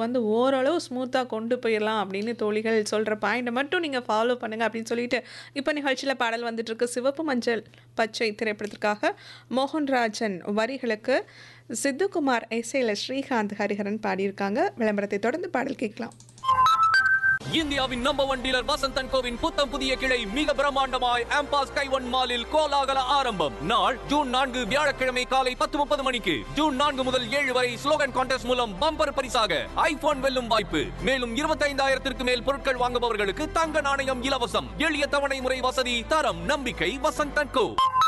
வந்து ஓரளவு ஸ்மூத்தாக கொண்டு போயிடலாம் அப்படின்னு தோழிகள் சொல்கிற பாயிண்ட்டை மட்டும் நீங்கள் ஃபாலோ பண்ணுங்கள் அப்படின்னு சொல்லிட்டு இப்போ நிகழ்ச்சியில் பாடல் வந்துட்டு இருக்கு சிவப்பு மஞ்சள் பச்சை திரைப்படத்திற்காக மோகன்ராஜன் வரிகளுக்கு சித்துக்குமார் இசையில் ஸ்ரீகாந்த் ஹரிஹரன் பாடியிருக்காங்க விளம்பரத்தை தொடர்ந்து பாடல் கேட்கலாம் இந்தியாவின் நம்பர் ஒன் டீலர் வசந்தன் கோவின் புத்தம் புதிய கிளை மிக பிரம்மாண்டமாய் ஆம்பாஸ் கைவன் மாலில் கோலாகல ஆரம்பம் நாள் ஜூன் நான்கு வியாழக்கிழமை காலை பத்து முப்பது மணிக்கு ஜூன் நான்கு முதல் ஏழு வரை ஸ்லோகன் கான்டெஸ்ட் மூலம் பம்பர் பரிசாக ஐபோன் வெல்லும் வாய்ப்பு மேலும் இருபத்தைந்தாயிரத்திற்கு மேல் பொருட்கள் வாங்குபவர்களுக்கு தங்க நாணயம் இலவசம் எளிய தவணை முறை வசதி தரம் நம்பிக்கை வசந்தன் கோ